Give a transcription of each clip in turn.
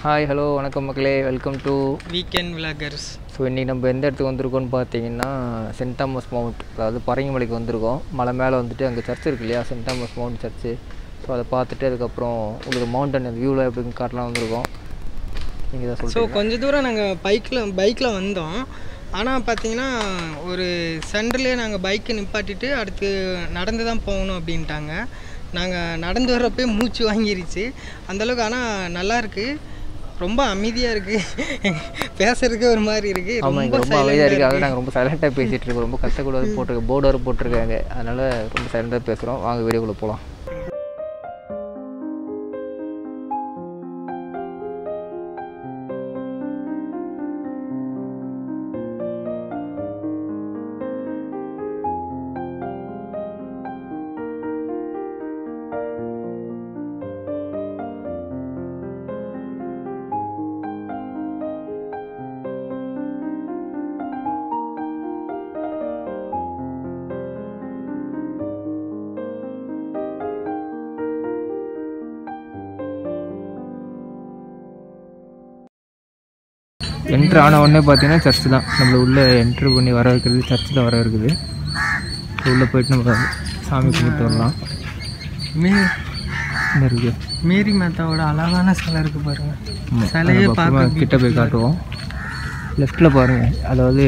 Hi hello வணக்கம் மக்களே welcome to weekend vloggers so இன்றைக்கி நம்ம எந்த இடத்துக்கு வந்திருக்கோம்னு பார்த்தீங்கன்னா சென்ட் தாமஸ் மவுண்ட் அதாவது பரங்கிமலைக்கு வந்திருக்கோம் மலை மேலே வந்துட்டு அங்கே சர்ச் இருக்கு இல்லையா Saint Thomas Mount church so அதை பார்த்துட்டு அதுக்கப்புறம் உங்களுக்கு மவுண்டன் வியூவில் எப்படின்னு காட்டலாம் வந்திருக்கோம் நீங்கள் தான் ஸோ சொல்லுங்கள் கொஞ்ச தூரம் நாங்கள் பைக்கில் பைக்கில் வந்தோம் ஆனால் பார்த்தீங்கன்னா ஒரு சென்டர்லேயே நாங்கள் பைக்கை நிப்பாட்டிட்டு அடுத்து நடந்து தான் போகணும் அப்படின்ட்டாங்க நாங்கள் நடந்து வர்றப்பே மூச்சு வாங்கிருச்சு அந்தளவுக்கு ஆனால் நல்லா இருக்கு ரொம்ப அமைதியாக இருக்குது பேசுறதுக்கே ஒரு மாதிரி இருக்குது ஆமாம் இங்கே ரொம்ப அமைதியாக இருக்குது அதாவது நாங்கள் ரொம்ப சைலண்ட்டாக பேசிகிட்டு இருக்கோம் ரொம்ப கத்தக்கூடாது போட்டிருக்க போர்டு வர போட்டிருக்காங்க அதனால் ரொம்ப சைலண்ட்டாக பேசுகிறோம் வாங்க வீடியோக்குள்ளே போகலாம் என்ட்ரு ஆன உடனே பார்த்தீங்கன்னா சர்ச் தான் நம்மளை உள்ளே என்ட்ரு பண்ணி வர வைக்கிறது சர்ச்சில் வர இருக்குது உள்ளே போயிட்டு நம்ம சாமி கும்பிட்டு வரலாம் மே என்ன இருக்குது மேரி மேத்தாவோட அழகான சிலை இருக்குது பாருங்க ஆமா, சிலையே அதை அப்புறமா பார்க்க கிட்ட போய் காட்டுவோம் லெஃப்ட்டில் பாருங்கள் அதாவது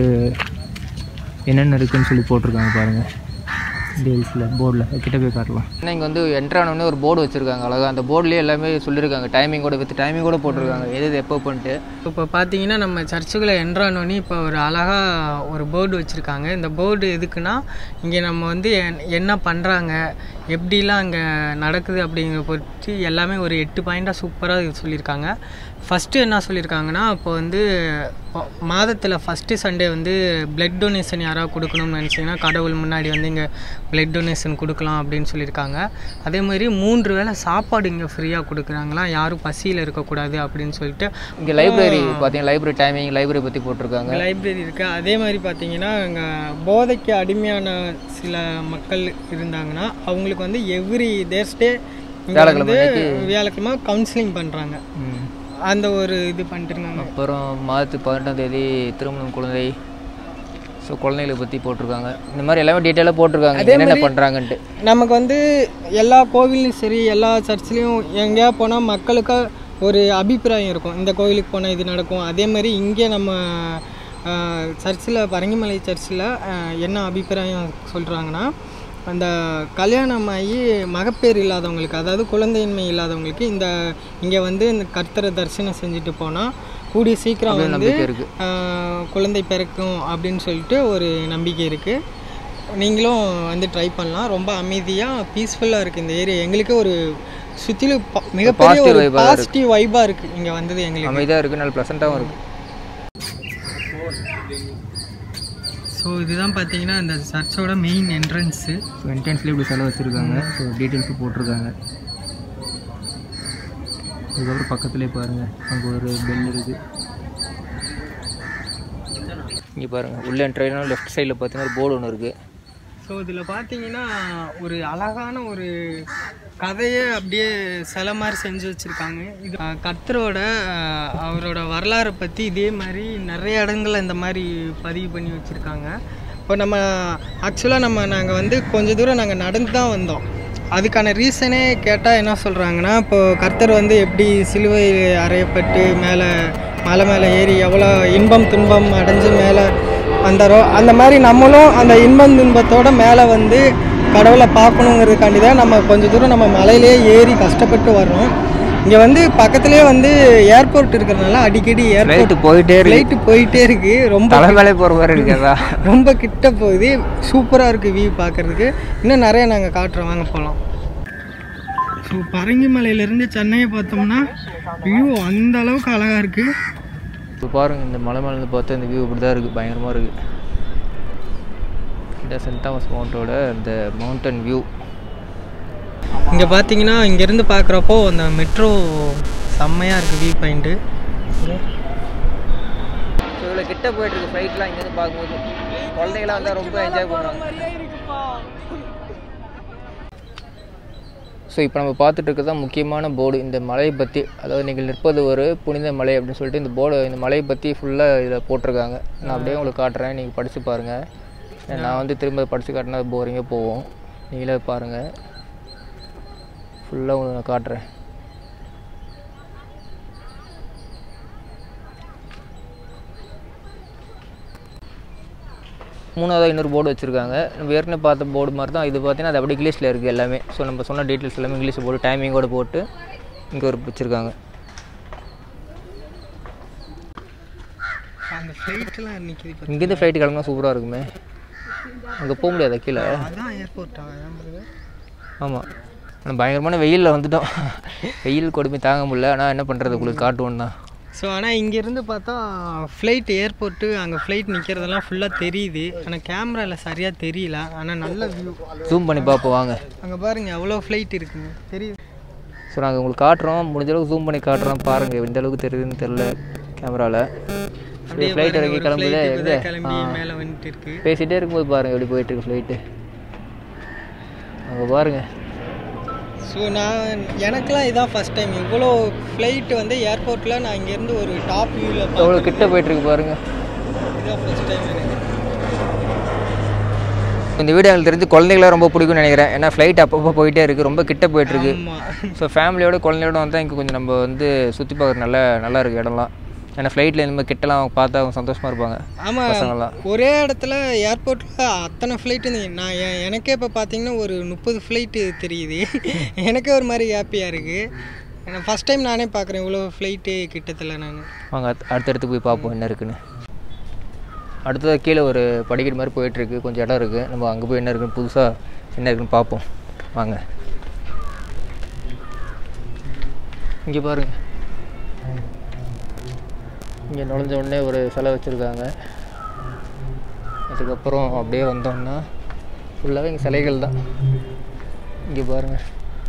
என்னென்ன இருக்குன்னு சொல்லி போட்டிருக்காங்க பாருங்கள் டீல்ஸில் போர்டில் கிட்ட போய் காட்டலாம் ஏன்னா இங்கே வந்து என்ட்ரானோடனே ஒரு போர்டு வச்சுருக்காங்க அழகாக அந்த போர்ட்லேயே எல்லாமே சொல்லியிருக்காங்க டைமிங் கூட வித் டைமிங் கூட போட்டிருக்காங்க எது எது எப்போ பண்ணிட்டு இப்போ பார்த்தீங்கன்னா நம்ம சர்ச்சுக்குள்ளே என்ட்ரானோனி இப்போ ஒரு அழகாக ஒரு போர்டு வச்சுருக்காங்க இந்த போர்டு எதுக்குன்னா இங்கே நம்ம வந்து என்- என்ன பண்ணுறாங்க எப்படிலாம் அங்கே நடக்குது அப்படிங்கிற பற்றி எல்லாமே ஒரு எட்டு பாயிண்டாக சூப்பராக சொல்லியிருக்காங்க ஃபஸ்ட்டு என்ன சொல்லியிருக்காங்கன்னா இப்போ வந்து மாதத்தில் ஃபஸ்ட்டு சண்டே வந்து பிளட் டொனேஷன் யாராவது கொடுக்கணும்னு நினச்சிங்கன்னா கடவுள் முன்னாடி வந்து இங்கே பிளட் டொனேஷன் கொடுக்கலாம் அப்படின்னு சொல்லியிருக்காங்க அதே மாதிரி மூன்று வேளை சாப்பாடு இங்கே ஃப்ரீயாக கொடுக்குறாங்களாம் யாரும் பசியில் இருக்கக்கூடாது அப்படின்னு சொல்லிட்டு இங்கே லைப்ரரி பார்த்தீங்கன்னா லைப்ரரி டைமிங் லைப்ரரி பற்றி போட்டிருக்காங்க லைப்ரரி இருக்கு அதே மாதிரி பார்த்தீங்கன்னா அங்கே போதைக்கு அடிமையான சில மக்கள் இருந்தாங்கன்னா அவங்களுக்கு வந்து எவ்ரி தேர்ஸ்டே வியாழக்கிழமை வந்து வியாழக்கிழமை கவுன்சிலிங் பண்ணுறாங்க ம். அந்த ஒரு இது பண்ணிட்டு இருந்தாங்க அப்புறம் மாதத்து பதினெட்டாம் தேதி திருமணம் குழந்தை ஸோ குழந்தைகளை பற்றி போட்டிருக்காங்க இந்த மாதிரி எல்லாமே டீட்டெயிலாக போட்டிருக்காங்க என்னென்ன பண்ணுறாங்கன்ட்டு நமக்கு வந்து எல்லா கோவில்லையும் சரி எல்லா சர்ச்லேயும் எங்கேயா போனால் மக்களுக்கு ஒரு அபிப்பிராயம் இருக்கும் இந்த கோவிலுக்கு போனால் இது நடக்கும் அதே மாதிரி இங்கே நம்ம சர்ச்சில் பரங்கிமலை சர்ச்சில் என்ன அபிப்பிராயம் சொல்கிறாங்கன்னா அந்த கல்யாணம் ஆகி மகப்பேறு இல்லாதவங்களுக்கு அதாவது குழந்தையின்மை இல்லாதவங்களுக்கு இந்த இங்கே வந்து இந்த கர்த்தரை தரிசனம் செஞ்சுட்டு போனால் கூடிய சீக்கிரம் வந்து நம்பிக்கை இருக்குது ஆஹ் குழந்தை பிறக்கும் அப்படின்னு சொல்லிட்டு ஒரு நம்பிக்கை இருக்குது நீங்களும் வந்து ட்ரை பண்ணலாம் ரொம்ப அமைதியாக பீஸ்ஃபுல்லாக இருக்குது இந்த ஏரியா எங்களுக்கு ஒரு சுற்றிலும் ப- மிகப்பெரிய ஒரு பாசிட்டிவ் வைபாக இருக்குது இங்கே வந்தது எங்களுக்கு அமைதியாக இருக்குது நல்ல ப்ளசண்ட்டாகவும் இருக்குது ஸோ இதுதான் பார்த்தீங்கன்னா இந்த சர்ச்சோட மெயின் என்ட்ரன்ஸு ஸோ என்ட்ரன்ஸ்லேயே இப்படி செலவு வச்சுருக்காங்க ஸோ டீட்டெயில்ஸும் போட்டிருக்காங்க இதுக்கப்புறம் பக்கத்துலேயே பாருங்கள் அங்கே ஒரு பெல் இருக்குது இங்கே பாருங்கள் உள்ள என்ட்ரைனா லெஃப்ட் சைடில் பார்த்தீங்கன்னா ஒரு போர்டு ஒன்று இருக்குது ஸோ இதில் பார்த்தீங்கன்னா ஒரு அழகான ஒரு கதையை அப்படியே சிலை மாதிரி செஞ்சு வச்சுருக்காங்க இது அஹ், கர்த்தரோட அஹ், அவரோட வரலாறை பற்றி இதே மாதிரி நிறைய இடங்கள்ல இந்த மாதிரி பதிவு பண்ணி வச்சுருக்காங்க இப்போ நம்ம ஆக்சுவலாக நம்ம நாங்கள் வந்து கொஞ்ச தூரம் நாங்கள் நடந்து தான் வந்தோம் அதுக்கான ரீசனே கேட்டால் என்ன சொல்கிறாங்கன்னா இப்போ கர்த்தர் வந்து எப்படி சிலுவை அறையப்பட்டு மேலே மலை மேலே ஏறி எவ்வளோ இன்பம் துன்பம் அடைஞ்சு மேலே வந்தாரோ அந்த மாதிரி நம்மளும் அந்த இன்பம் துன்பத்தோட மேலே வந்து கடவுளை பார்க்கணுங்கிறதுக்காண்டி தான் நம்ம கொஞ்சம் தூரம் நம்ம மலையிலே ஏறி கஷ்டப்பட்டு வர்றோம் இங்கே வந்து பக்கத்துலேயே வந்து ஏர்போர்ட் இருக்கிறதுனால அடிக்கடி ஏர்போர்ட் ரைட்டு போயிட்டே இருக்கு ஃப்ளைட்டு போயிட்டே இருக்கு ரொம்ப தலை மேலே போகிற மாதிரி இருக்காதா ரொம்ப கிட்ட போகுது சூப்பராக இருக்குது வியூ பார்க்குறதுக்கு இன்னும் நிறைய நாங்கள் காட்டுறோம் வாங்க போகலாம் ஸோ பரங்கிமலையிலேருந்து சென்னையை பார்த்தோம்னா வியூ அந்த அளவுக்கு அழகாக இருக்குது இப்போ பாருங்கள் இந்த மலை மேலே இருந்து பார்த்தா இந்த வியூ இப்படி தான் இருக்குது பயங்கரமாக இருக்குது இந்த சென்ட் தாமஸ் மவுண்டோட இந்த மவுண்டன் வியூ இங்கே பார்த்தீங்கன்னா இங்கேருந்து பார்க்குறப்போ அந்த மெட்ரோ செம்மையாக இருக்குது வியூ பாயிண்ட்டு ஸோ இவ்வளோ கிட்ட போயிட்டு இருக்கு ஃப்ளைட்லாம் இங்கேருந்து பார்க்கும்போது குழந்தைங்களாம் வந்தால் ரொம்ப என்ஜாய் பண்ணுவாங்க ஸோ இப்போ நம்ம பார்த்துட்டு இருக்கிறது தான் முக்கியமான போர்டு இந்த மலையை பற்றி அதாவது நீங்கள் நிற்பது ஒரு புனித மலை அப்படின்னு சொல்லிட்டு இந்த போர்டு இந்த மலையை பற்றி ஃபுல்லாக இதில் போட்டிருக்காங்க நான் அப்படியே உங்களுக்கு காட்டுறேன் நீங்கள் படித்து பாருங்கள் நான் வந்து திரும்ப படித்து காட்டினா போரிங்காக போவோம் நீங்களே பாருங்கள் ஃபுல்லாக உங்களுக்கு நான் காட்டுறேன் மூணாவதாக இன்னொரு போர்டு வச்சுருக்காங்க நம்ம ஏற்கனவே பார்த்த போர்டு மாதிரி தான் இது பார்த்தீங்கன்னா அது அப்படியே இங்கிலீஷில் இருக்குது எல்லாமே ஸோ நம்ம சொன்ன டீட்டெயில்ஸ் எல்லாமே இங்கிலீஷில் போட்டு டைமிங்கோட போட்டு இங்கே ஒரு வச்சுருக்காங்க அந்த ஃப்ளைட்லாம் நிற்கிது இப்போ இங்கேருந்து ஃப்ளைட்டு கிளம்புனா சூப்பராக இருக்குமே அங்கே போக முடியாதா கீழே அதான் ஏர்போர்ட்டா ஏன் ஆமாம் ஆனால் பயங்கரமான வெயிலில் வந்துட்டோம் வெயில் கொடுமை தாங்க முடியல ஆனால் என்ன பண்ணுறது உங்களுக்கு காட்டுவோம் தான் ஸோ ஆனால் இங்கேருந்து பார்த்தா ஃப்ளைட் ஏர்போர்ட்டு அங்கே ஃப்ளைட் நிற்கிறதெல்லாம் ஃபுல்லாக தெரியுது ஆனால் கேமராவில் சரியாக தெரியல ஆனால் நல்ல வியூ ஜூம் பண்ணி பார்ப்போம் வாங்க அங்கே பாருங்க எவ்வளோ ஃப்ளைட் இருக்குங்க தெரியுது ஸோ நாங்கள் உங்களுக்கு காட்டுறோம் முடிஞ்ச அளவுக்கு ஜூம் பண்ணி காட்டுறோம் பாருங்கள் எந்த அளவுக்கு தெரியுதுன்னு தெரில கேமராவில் அப்படியே ஃப்ளைட் பாருங்க, இறங்கி ஒரு கிளம்புதே flight எங்கே இப்பதான் கிளம்பி மேலே வந்துட்டு இருக்கு பேசிகிட்டே இருக்கும்போது பாருங்கள் எப்படி போயிட்டுருக்கு ஃப்ளைட்டு அங்கே பாருங்கள் ஸோ நான் எனக்கெலாம் இதான் ஃபஸ்ட் டைம் இவ்வளோ ஃப்ளைட் வந்து ஏர்போர்ட்டில் நான் இங்கேருந்து ஒரு டாப் வியூவில் எவ்வளோ பார்த்தேன் கிட்ட போயிட்டுருக்கு பாருங்கள் இதான் ஃபஸ்ட் டைம் எனக்கு இந்த வீடியோ எனக்கு தெரிஞ்சு குழந்தைங்களாம் ரொம்ப பிடிக்கும்னு நினைக்கிறேன் ஏன்னா ஃப்ளைட் அப்பப்போ போயிட்டே இருக்குது ரொம்ப கிட்ட போயிட்டுருக்கு ஆமாம் ஸோ ஃபேமிலியோட குழந்தையோட வந்தால் இங்கே கொஞ்சம் நம்ம வந்து சுற்றி பார்க்குற நல்ல நல்லா இருக்குது இடம்லாம் ஏன்னா ஃப்ளைட்டில் இந்த மாதிரி கிட்டலாம் பார்த்தா அவங்க சந்தோஷமாக இருப்பாங்க ஆமாம் பசங்கள்லாம் ஒரே இடத்துல ஏர்போர்ட்டில் அத்தனை ஃப்ளைட்டு நான் எ- எனக்கே இப்போ பார்த்தீங்கன்னா ஒரு முப்பது ஃப்ளைட்டு தெரியுது எனக்கே ஒரு மாதிரி ஹாப்பியாக இருக்குது ஏன்னா ஃபஸ்ட் டைம் நானே பார்க்குறேன் இவ்வளோ ஃப்ளைட்டு கிட்டத்தில் நான் வாங்க அடுத்த- அடுத்தடுத்து போய் பார்ப்போம் என்ன இருக்குன்னு அடுத்ததாக கீழே ஒரு படிக்கட்டு மாதிரி போயிட்டுருக்கு கொஞ்சம் இடம் இருக்குது நம்ம அங்கே போய் என்ன இருக்குன்னு புதுசாக என்ன இருக்குன்னு பார்ப்போம் வாங்க இங்கே பாருங்க இங்கே நுழைஞ்ச உடனே ஒரு சிலை வச்சுருக்காங்க அதுக்கப்புறம் அப்படியே வந்தோம்னா ஃபுல்லாகவே இங்கே சிலைகள் தான் இங்கே பாருங்கள்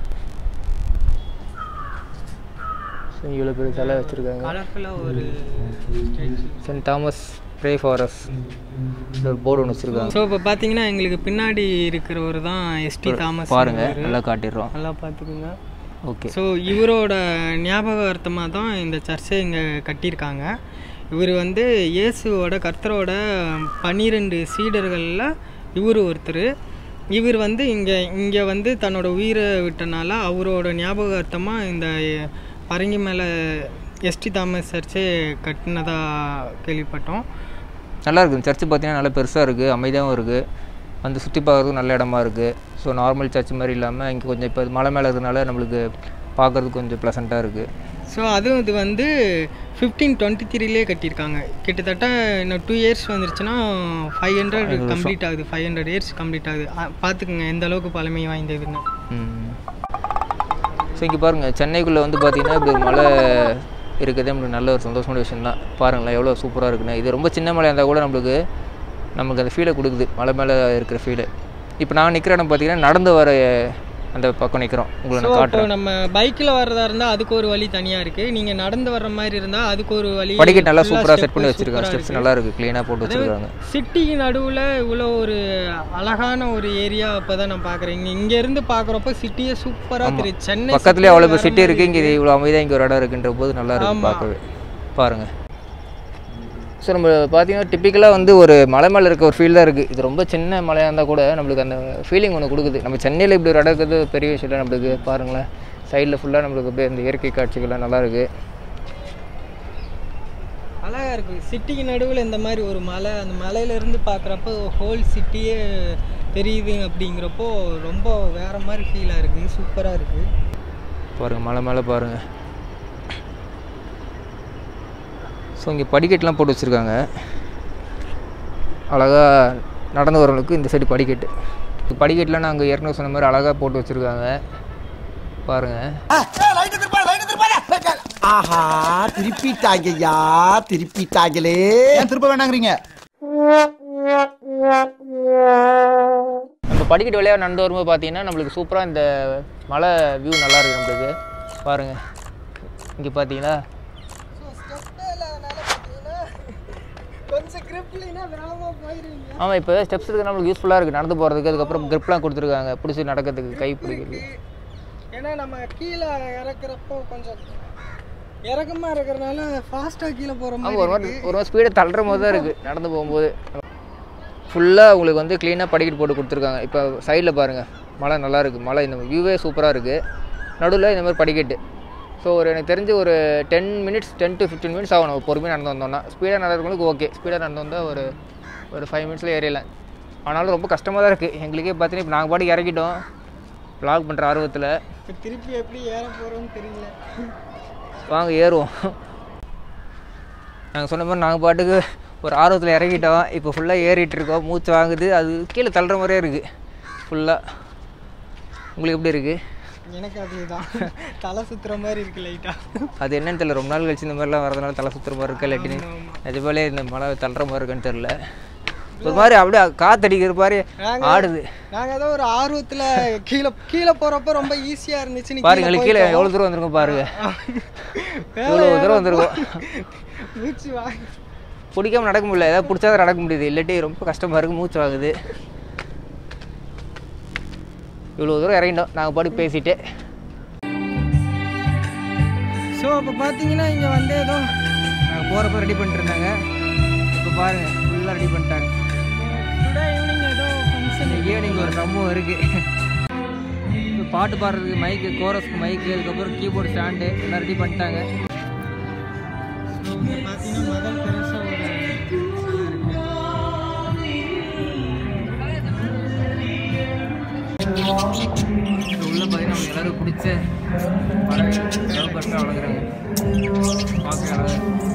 ஸோ இவ்வளோ பெரிய சிலை வச்சுருக்காங்க கலர்ஃபுல்லாக ஒரு சென்ட் தாமஸ் ப்ரே ஃபாரஸ் ஒரு போர்டு ஒன்று வச்சுருக்காங்க ஸோ இப்போ பார்த்தீங்கன்னா எங்களுக்கு பின்னாடி இருக்கிறவர் தான் எஸ்டி தாமஸ் பாருங்க நல்லா காட்டிடுறோம் நல்லா பார்த்துக்குங்க ஓகே ஸோ இவரோட ஞாபகார்த்தமாக தான் இந்த சர்ச்சை இங்கே கட்டியிருக்காங்க இவர் வந்து இயேசுவோட கர்த்தரோட பன்னிரெண்டு சீடர்களில் இவர் ஒருத்தர் இவர் வந்து இங்கே இங்கே வந்து தன்னோட உயிரை விட்டனால அவரோட ஞாபகார்த்தமாக இந்த பரங்கி மேலே எஸ்டி தாமஸ் சர்ச்சை கட்டினதா கேள்விப்பட்டோம் நல்லா இருக்குது சர்ச்சு பார்த்தீங்கன்னா நல்லா பெருசாக இருக்குது அமைதியாகவும் இருக்குது வந்து சுற்றி பார்க்குறதுக்கு நல்ல இடமா இருக்குது ஸோ நார்மல் சர்ச் மாதிரி இல்லாமல் இங்கே கொஞ்சம் இப்போ மலை மேலே இருக்கிறதுனால நம்மளுக்கு பார்க்குறதுக்கு கொஞ்சம் ப்ளசண்ட்டாக இருக்குது ஸோ அதுவும் இது வந்து ஃபிஃப்டீன் டுவெண்ட்டி த்ரீலே கட்டியிருக்காங்க கிட்டத்தட்ட இன்னும் டூ இயர்ஸ் வந்துருச்சுன்னா ஃபைவ் ஹண்ட்ரட் கம்ப்ளீட் ஆகுது ஃபைவ் ஹண்ட்ரட் இயர்ஸ் கம்ப்ளீட் ஆகுது அ, பார்த்துக்குங்க எந்த அளவுக்கு பழமை வாய்ந்ததுன்னு ஸோ இங்கே பாருங்கள் சென்னைக்குள்ளே வந்து பார்த்தீங்கன்னா இப்படி ஒரு மலை இருக்கிறதே நம்மளுக்கு நல்ல ஒரு சந்தோஷமான விஷயம் தான் பாருங்களேன் எவ்வளோ சூப்பராக இருக்குன்னு இது ரொம்ப சின்ன மலையாக இருந்தால் கூட நம்மளுக்கு நமக்கு அந்த ஃபீலை கொடுக்குது மலை மேலே இருக்கிற ஃபீலு இப்போ நான் நிற்கிற இடம் பார்த்தீங்கன்னா நடந்து வர அந்த பக்கம் நிற்கிறோம் உங்களை ஸோ நான் இப்போ காட்டுறேன் நம்ம பைக்கில் வர்றதா இருந்தால் அதுக்கு ஒரு வழி தனியாக இருக்குது நீங்கள் நடந்து வர்ற மாதிரி இருந்தால் அதுக்கு ஒரு வழி படிக்கட்டு நல்லா full ஆ சூப்பராக step செட் பண்ணி வச்சிருக்காங்க சூப்பரா ஸ்டெப்ஸ் இருக்கு. நல்லா இருக்குது க்ளீனாக போட்டு வச்சிருக்காங்க சிட்டிக்கு நடுவில் இவ்வளோ ஒரு அழகான ஒரு ஏரியா இப்போ தான் நான் பார்க்குறேன் இங்கே இங்கேருந்து பார்க்குறப்ப சிட்டியே சூப்பராக தெரியுது சென்னை பக்கத்துலேயே அவ்வளோ பெரிய சிட்டி இருக்குது இங்கே இவ்வளோ அமைதியாக இங்கே ஒரு இடம் இருக்குன்ற போது நல்லா இருக்குது பார்க்கவே பாருங்கள் ஸோ நம்ம பார்த்தீங்கன்னா டிப்பிக்கலாக வந்து ஒரு மலை மேலே இருக்க ஒரு ஃபீல் தான் இருக்குது இது ரொம்ப சின்ன மலையாக இருந்தால் கூட நம்மளுக்கு அந்த ஃபீலிங் ஒன்று கொடுக்குது நம்ம சென்னையில் இப்படி ஒரு இடம் இருக்கிறது பெரிய விஷயம் இல்லை நம்மளுக்கு பாருங்களேன் சைடில் ஃபுல்லாக நம்மளுக்கு அப்படியே இந்த இயற்கை காட்சிகள்லாம் நல்லா இருக்குது அழகாக இருக்குது சிட்டிக்கு நடுவில் இந்த மாதிரி ஒரு மலை அந்த மலையிலேருந்து பார்க்குறப்போ ஹோல் சிட்டியே தெரியுது அப்படிங்கிறப்போ ரொம்ப வேற மாதிரி ஃபீலாக இருக்குது சூப்பராக இருக்குது பாருங்கள் மலை மேலே பாருங்கள் ஸோ இங்கே படிக்கட்டுலாம் போட்டு வச்சுருக்காங்க அழகாக நடந்து வரவங்களுக்கு இந்த சைடு படிக்கட்டு இந்த படிக்கட்டுலாம் நாங்கள் ஏற்கனவே சொன்ன மாதிரி அழகாக போட்டு வச்சுருக்காங்க பாருங்கள் ஆஹா திருப்பிட்டாங்கய்யா திருப்பிட்டாங்களே ஏன் திருப்ப வேணாங்கிறீங்க நம்ம படிக்கட்டு வழியாக நடந்து வரும்போது பார்த்தீங்கன்னா நம்மளுக்கு சூப்பராக இந்த மலை வியூ நல்லா இருக்குது நம்மளுக்கு பாருங்கள் இங்கே பார்த்தீங்களா கொஞ்சம் கிரிப்லினா வேகமாக போயிருவீங்க ஆமாம் இப்போ ஸ்டெப்ஸ் இருக்கு நம்மளுக்கு யூஸ்ஃபுல்லாக இருக்குது நடந்து போகிறதுக்கு அதுக்கப்புறம் கிரிப்லாம் கொடுத்துருக்காங்க பிடிச்சி நடக்கிறதுக்கு கை பிடிக்கிறது ஏன்னா நம்ம கீழே இறக்குறப்போ கொஞ்சம் இறக்கமா இருக்கிறனால ஃபாஸ்ட்டாக கீழே போகிற ஆமாம் மாதிரி ஒரு மாதிரி ஒரு மாதிரி ஸ்பீடை தள்ளுற மாதிரி தான் இருக்குது நடந்து போகும்போது ஃபுல்லாக உங்களுக்கு வந்து க்ளீனாக படிக்கட்டு போட்டு கொடுத்துருக்காங்க இப்போ சைடில் பாருங்கள் மலை நல்லா இருக்குது மலை இந்த வியூவே சூப்பராக இருக்குது நடுவில் இந்த மாதிரி படிக்கட்டு ஸோ ஒரு எனக்கு தெரிஞ்சு ஒரு ten minutes ten to fifteen minutes ஆகும் நம்ம பொறுமையாக நடந்து வந்தோம்னா ஸ்பீடாக நடக்கிறவங்களுக்கு ஓகே ஸ்பீடாக நடந்து வந்தால் ஒரு ஒரு ஃபைவ் மினிட்ஸில் ஏறிடலாம் ஆனாலும் ரொம்ப கஷ்டமாக தான் இருக்குது எங்களுக்கே பார்த்தீங்கன்னா இப்போ நாங்கள் பாட்டுக்கு இறக்கிட்டோம் வ்ளாக் பண்ணுற ஆர்வத்தில் இப்போ திருப்பி எப்படி ஏற போகிறோம்னு தெரியல வாங்க ஏறுவோம் நாங்கள் சொன்ன மாதிரி நாங்கள் பாட்டுக்கு ஒரு ஆர்வத்தில் இறங்கிட்டோம் இப்போ ஃபுல்லாக ஏறிட்டு இருக்கோம் மூச்சு வாங்குது அது கீழே தள்ளுற மாதிரியே இருக்குது ஃபுல்லாக உங்களுக்கு எப்படி இருக்குது எனக்கு அதுதான் தலை சுத்துற மாதிரி இருக்கு லைட்டாக அது என்னன்னு தெரியல ரொம்ப நாள் கழிச்சு இந்த மாதிரிலாம் வரதுனால தலை சுற்றுற மாதிரி இருக்கா இல்லாட்டின்னு நிஜமாலே இந்த மழை தள்ளுற மாதிரி இருக்குன்னு தெரில ஒரு மாதிரி அப்படியே காத்தடிக்கிற மாதிரி நாங்க- ஆடுது நாங்கள் ஏதோ ஒரு ஆர்வத்தில் கீழே கீழே போகிறப்ப ரொம்ப ஈஸியாக இருந்துச்சுன்னு பாருங்க எங்களுக்கு கீழே எவ்வளோ தூரம் வந்திருக்கோம் பாருங்க எவ்வளோ தூரம் வந்திருக்கோம் மூச்சு வா பிடிக்காம நடக்க முடியல ஏதாவது பிடிச்சாதான் நடக்க முடியுது இல்லாட்டி ரொம்ப கஷ்டமாக இருக்குது மூச்சு வாங்குது இவ்வளோ தூரம் இறங்கிட்டோம் நாங்கள் பாட்டு பேசிட்டு ஸோ இப்போ பார்த்தீங்கன்னா இங்கே வந்து ஏதோ நாங்கள் போகிறப்ப ரெடி பண்ணிட்டு இருந்தாங்க இப்போ பாருங்கள் ஃபுல்லாக ரெடி பண்ணிட்டாங்க டுடே ஈவினிங் ஏதோ ஃபங்க்ஷன் ஈவினிங் ஒரு சம்பவம் இருக்குது இப்போ பாட்டு பாடுறதுக்கு மைக்கு கோரஸ்க்கு மைக்கு அதுக்கப்புறம் கீபோர்டு ஸ்டாண்டு எல்லாம் ரெடி பண்ணிட்டாங்க ஸோ இங்கே பார்த்தீங்கன்னா மதர் தெரசா ஒரு சிலை இருக்கு இது உள்ள பார்த்தீங்கன்னா அவங்க எல்லாரும் பிடிச்ச பறவை லவ் பர்ட்ஸ் வளர்க்குறாங்க பார்க்க அழகா இருக்கு.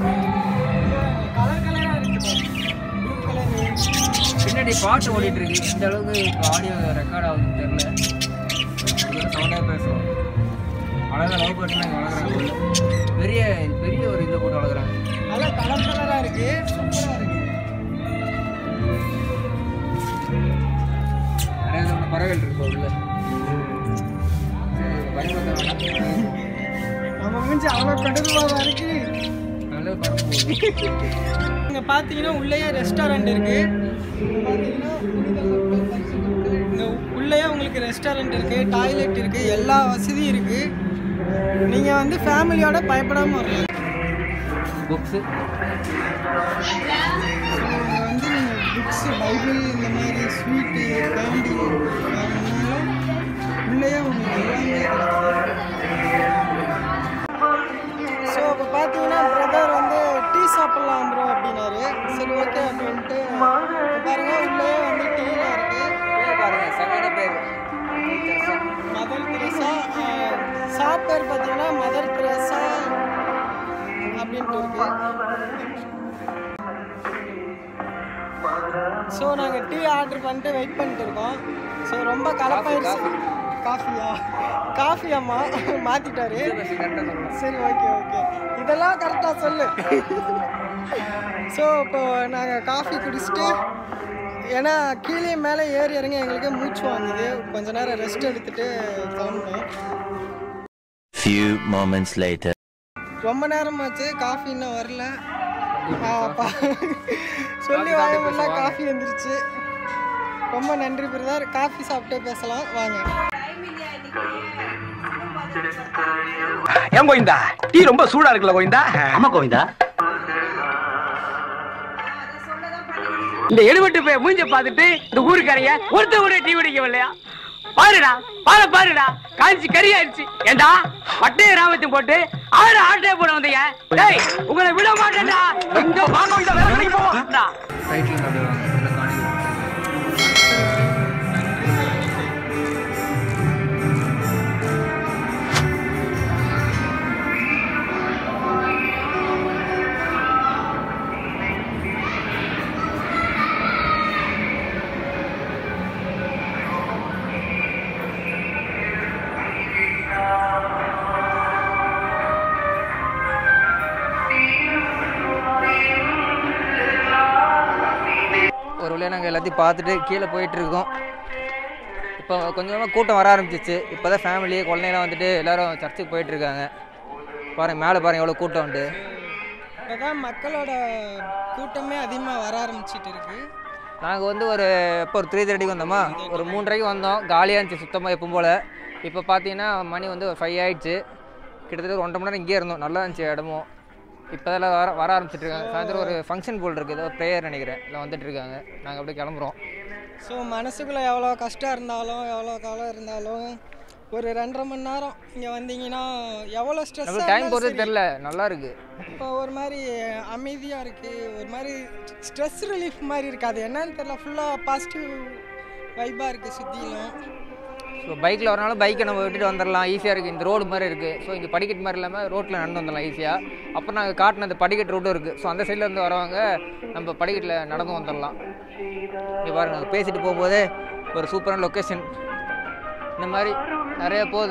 கலர் கலராக இருக்கு ப்ளூ கலர் பின்னாடி பாட்டு ஓடிட்டு இருக்கு இந்த அளவுக்கு இப்போ ஆடியோ ரெக்கார்ட் ஆகுதுன்னு தெரியல சவுண்டாக பேசுவோம் அழகாக லவ் பர்ட்ஸ் இங்கே வளர்க்குறாங்க உள்ள. பெரிய பெரிய ஒரு இதை போட்டு வளர்க்குறாங்க நல்லா கலர் கலராக இருக்கு சூப்பராக இருக்கு நிறைய விதமான பறவைகள் இருக்கு உள்ள சரி, பயன்படுத்த வேணாம் நம்ம மூஞ்சி அவ்வளோ கடுப்பாக இருக்கு நல்ல பறவை போகுது இங்கே பார்த்தீங்கன்னா உள்ளேயே ரெஸ்டாரண்ட் இருக்கு பார்த்தீங்கன்னா இங்க உள்ளேயே உங்களுக்கு ரெஸ்டாரண்ட் இருக்கு டாய்லெட் இருக்கு எல்லா வசதியும் இருக்கு நீங்க வந்து ஃபேமிலியோட பயப்படாம வரலாம் புக்ஸு இங்க வந்து நீங்க புக்ஸ் பைபிள் இந்த மாதிரி ஸ்வீட்டு கேண்டி உள்ளேயே உங்களுக்கு ஸோ இப்போ பார்த்தீங்கன்னா பிரதர் வந்து டீ சாப்பிட்லாம் ப்ரோ அப்படின்னாரு சரி ஓகே அப்படின்ட்டு இப்போ பாருங்க உள்ளேயே வந்து டீலாம் இருக்கு பாருங்க சரியான பேர் மதர் தெரசா ஷாப் பேர் பார்த்தீங்கன்னா மதர் தெரசா அப்படின்ட்டு இருக்கு ஸோ நாங்கள் டீ ஆர்டர் பண்ணிட்டு வெயிட் பண்ணிட்டு இருக்கோம் ஸோ ரொம்ப கலப்பாயிருச்சு காஃபியா காஃபி அம்மா மாற்றிட்டாரு சரி ஓகே ஓகே இதெல்லாம் கரெக்டாக சொல்லு ஸோ இப்போ நாங்கள் காஃபி குடிச்சிட்டு ஏன்னா கீழே மேலே ஏறி இறங்கி எங்களுக்கு மூச்சு வாங்குது கொஞ்ச நேரம் ரெஸ்ட் எடுத்துட்டு கிளம்புனோம் Few moments later. ரொம்ப நேரமாச்சு காஃபி இன்னும் வரல ஆ, அப்பா. சொல்லி வாங்கலாம் காஃபி வந்துருச்சு ரொம்ப நன்றி பிரதர் காஃபி சாப்பிட்டே பேசலாம் வாங்க ஏன் கோவிந்தா டீ ரொம்ப சூடா இருக்குல்ல கோவிந்தா ஆமா கோவிந்தா இந்த எடுபட்டு போய் மூஞ்ச பார்த்துட்டு இந்த ஊருக்காரங்க ஒருத்த கூட டீ குடிக்கவில்லையா பாருடா பாரு பாருடா காஞ்சி கறி ஆயிடுச்சு ஏண்டா பட்டைய ராமத்தையும் போட்டு ஆடு ஆட்டே போட வந்தீங்க டேய் உங்களை விட மாட்டேன்டா இங்க வாங்க இந்த வேற கடைக்கு போவோம்டா ரைட்டில் நடுவாங்க உள்ள காணி ஒரு வழியாக நாங்கள் எல்லாத்தையும் பார்த்துட்டு கீழே போயிட்டு இருக்கோம் இப்போ கொஞ்சமாக கூட்டம் வர ஆரம்பிச்சிச்சு இப்போ தான் ஃபேமிலி குழந்தைங்களாம் வந்துட்டு எல்லாரும் சர்ச்சுக்கு போயிட்டு இருக்காங்க பாருங்க மேலே பாருங்க எவ்வளோ கூட்டம் உண்டு இப்போதான் மக்களோட கூட்டமே அதிகமாக வர ஆரம்பிச்சிட்டு இருக்கு நாங்கள் வந்து ஒரு இப்போ ஒரு த்ரீ தேர்ட்டிக்கு வந்தோமா ஒரு மூன்றரைக்கு வந்தோம் காலியாக இருந்துச்சு சுத்தமாக எப்பவும் போல் இப்போ பார்த்தீங்கன்னா மணி வந்து ஒரு ஃபைவ் ஆயிடுச்சு கிட்டத்தட்ட ஒரு ஒன்றரை மணி நேரம் இங்கேயே இருந்தோம் நல்லா இருந்துச்சு இடமும் இப்போ தான் வர வர ஆரம்பிச்சிட்டு இருக்காங்க சாயந்தரம் ஒரு ஃபங்க்ஷன் போல் இருக்குது ஏதோ ப்ரேயர் நினைக்கிறேன் இல்லை வந்துட்டு இருக்காங்க நாங்கள் அப்படியே கிளம்புறோம் ஸோ மனசுக்குள்ளே எவ்வளோ கஷ்டம் இருந்தாலும் எவ்வளோ காலம் இருந்தாலும் ஒரு ரெண்டரை மணி நேரம் இங்கே வந்தீங்கன்னா எவ்வளோ ஸ்ட்ரெஸ் நம்மளுக்கு டைம் போகிறதே தெரில நல்லா இருக்கு இப்போ ஒரு மாதிரி அமைதியாக இருக்குது ஒரு மாதிரி ஸ்ட்ரெஸ் ரிலீஃப் மாதிரி இருக்குது அது என்னன்னு தெரியல ஃபுல்லாக பாசிட்டிவ் வைப்பாக இருக்குது சுற்றிலும் ஸோ பைக்கில் வரனாலும் பைக்கை நம்ம விட்டுட்டு வந்துடலாம் ஈஸியாக இருக்குது இந்த ரோடு மாதிரி இருக்குது ஸோ இங்கே படிக்கட்டு மாதிரி இல்லாமல் ரோட்டில் நடந்து வந்துடலாம் ஈஸியாக அப்புறம் நாங்கள் காட்டின அந்த படிக்கட்டு ரோடும் இருக்குது ஸோ அந்த சைடில் இருந்து வரவங்க நம்ம படிக்கட்டில் நடந்து வந்துடலாம் இங்கே பாருங்கள் பேசிட்டு போகும்போதே ஒரு சூப்பரான லொக்கேஷன் இந்த மாதிரி நிறைய போகுது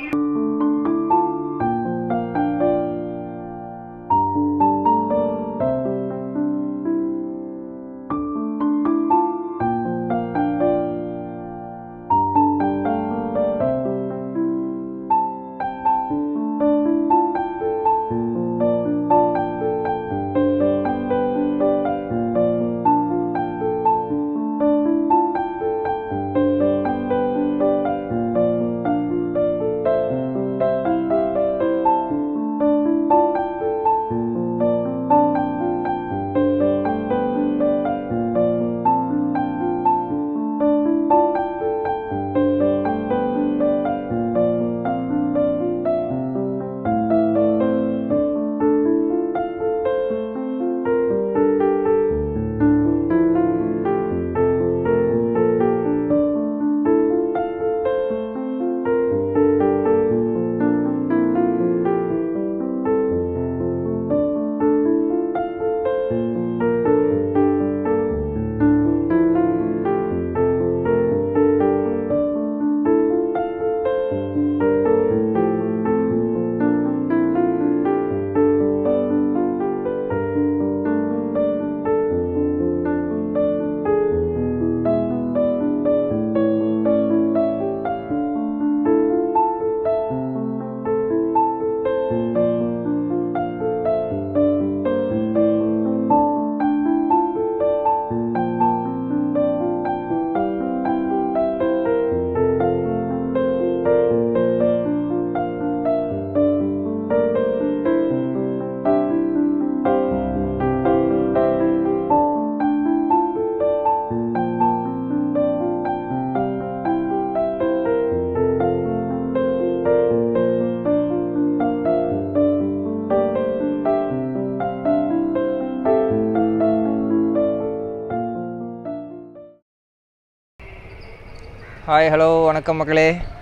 ஹாய் ஹலோ வணக்கம் மக்களே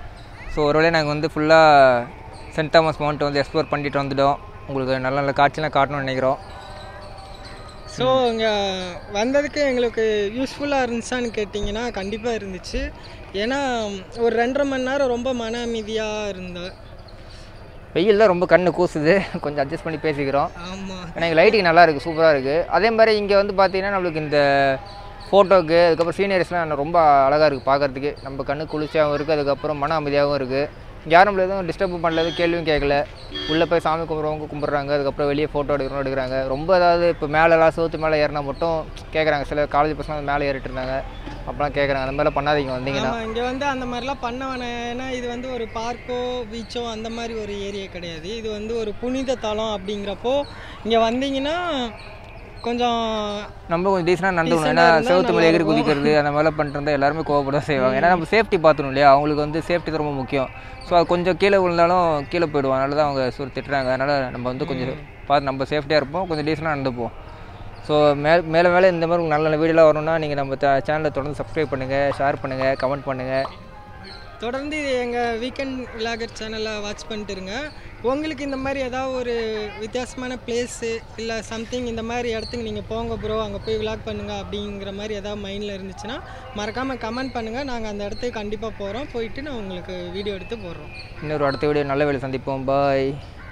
ஸோ ஒரு வேளை நாங்கள் வந்து ஃபுல்லாக சென்ட் தாமஸ் மவுண்ட் வந்து எக்ஸ்ப்ளோர் பண்ணிட்டு வந்துட்டோம் உங்களுக்கு நல்ல நல்ல காட்சிலாம் காட்டணும்னு நினைக்கிறோம் ஸோ இங்கே வந்ததுக்கு எங்களுக்கு யூஸ்ஃபுல்லாக இருந்துச்சான்னு கேட்டிங்கன்னா கண்டிப்பாக இருந்துச்சு ஏன்னா ஒரு ரெண்டரை மணி நேரம் ரொம்ப மன அமைதியாக இருந்தேன் வெயில் தான் ரொம்ப கண்ணு கூசுது கொஞ்சம் அட்ஜஸ்ட் பண்ணி பேசிக்கிறோம் ஆமாம் ஏன்னா இங்கே லைட்டிங் நல்லா இருக்குது சூப்பராக இருக்குது அதே மாதிரி இங்கே வந்து பார்த்தீங்கன்னா நம்மளுக்கு இந்த ஃபோட்டோக்கு அதுக்கப்புறம் சீனியர்ஸ்லாம் ரொம்ப அழகாக இருக்குது பார்க்குறதுக்கு நம்ம கண்ணு குளிர்ச்சியாகவும் இருக்குது அதுக்கப்புறம் மன அமைதியாகவும் இருக்குது யாரும் நம்மள எதுவும் டிஸ்டர்ப் பண்ணல எதுவும் கேள்வியும் கேட்கல உள்ளே போய் சாமி கும்பிட்றவங்க கும்பிட்றாங்க அதுக்கப்புறம் வெளியே ஃபோட்டோ எடுக்கிறோம் எடுக்கிறாங்க ரொம்ப அதாவது இப்போ மேலெலாம் சோத்து மேலே ஏறினா மட்டும் கேட்குறாங்க சில காலேஜ் பசங்க வந்து மேலே ஏறிட்டு இருந்தாங்க அப்போலாம் கேட்குறாங்க அந்த மாதிரிலாம் பண்ணாதீங்க வந்தீங்கன்னா ஆமாம் இங்கே வந்து அந்த மாதிரிலாம் பண்ண வேணாம் ஏன்னா இது வந்து ஒரு பார்க்கோ பீச்சோ அந்த மாதிரி ஒரு ஏரியா கிடையாது இது வந்து ஒரு புனித தலம் அப்படிங்கிறப்போ இங்கே வந்தீங்கன்னா கொஞ்சம் நம்ம கொஞ்சம் டீசெண்டாக நடந்துக்கணும் Decent ஏன்னா ஆ இருந்தா செவத்து மேலே நல்லா எகிரி இருக்கும். குதிக்கிறது அந்த மாதிரிலாம் பண்ணிட்டு இருந்தால் எல்லாருமே கோவப்பட தான் செய்வாங்க ஏன்னா நம்ம சேஃப்டி பார்த்துணும் இல்லையா அவங்களுக்கு வந்து சேஃப்டி தான் ரொம்ப முக்கியம் ஸோ அது கொஞ்சம் கீழே விழுந்தாலும் கீழே போயிடுவோம் அதனால தான் அவங்க சுரு திட்டுறாங்க அதனால் நம்ம வந்து கொஞ்சம் பார்த்து நம்ம சேஃப்டியாக இருப்போம் கொஞ்சம் டீசெண்டாக நடந்துப்போம் ஸோ மே மேலே மேலே இந்த மாதிரி நல்ல நல்ல வீடியோலாம் வரணும்னா நீங்கள் நம்ம சேனலை தொடர்ந்து சப்ஸ்கிரைப் பண்ணுங்கள் ஷேர் பண்ணுங்கள் கமெண்ட் பண்ணுங்கள் தொடர்ந்து எங்கள் வீக்கெண்ட் விலாகர் சேனலை வாட்ச் பண்ணிட்டு இருங்க உங்களுக்கு இந்த மாதிரி ஏதாவது ஒரு வித்தியாசமான பிளேஸு இல்லை சம்திங் இந்த மாதிரி இடத்துக்கு நீங்கள் போங்க ப்ரோ அங்கே போய் விலாக் பண்ணுங்க அப்படிங்கிற மாதிரி ஏதாவது மைண்டில் இருந்துச்சுன்னா மறக்காமல் கமெண்ட் பண்ணுங்கள் நாங்கள் அந்த இடத்துக்கு கண்டிப்பாக போகிறோம் போயிட்டு நான் உங்களுக்கு வீடியோ எடுத்து போடுறோம் இன்னொரு அடுத்த வீடியோ நல்ல வேலை சந்திப்போம் பாய்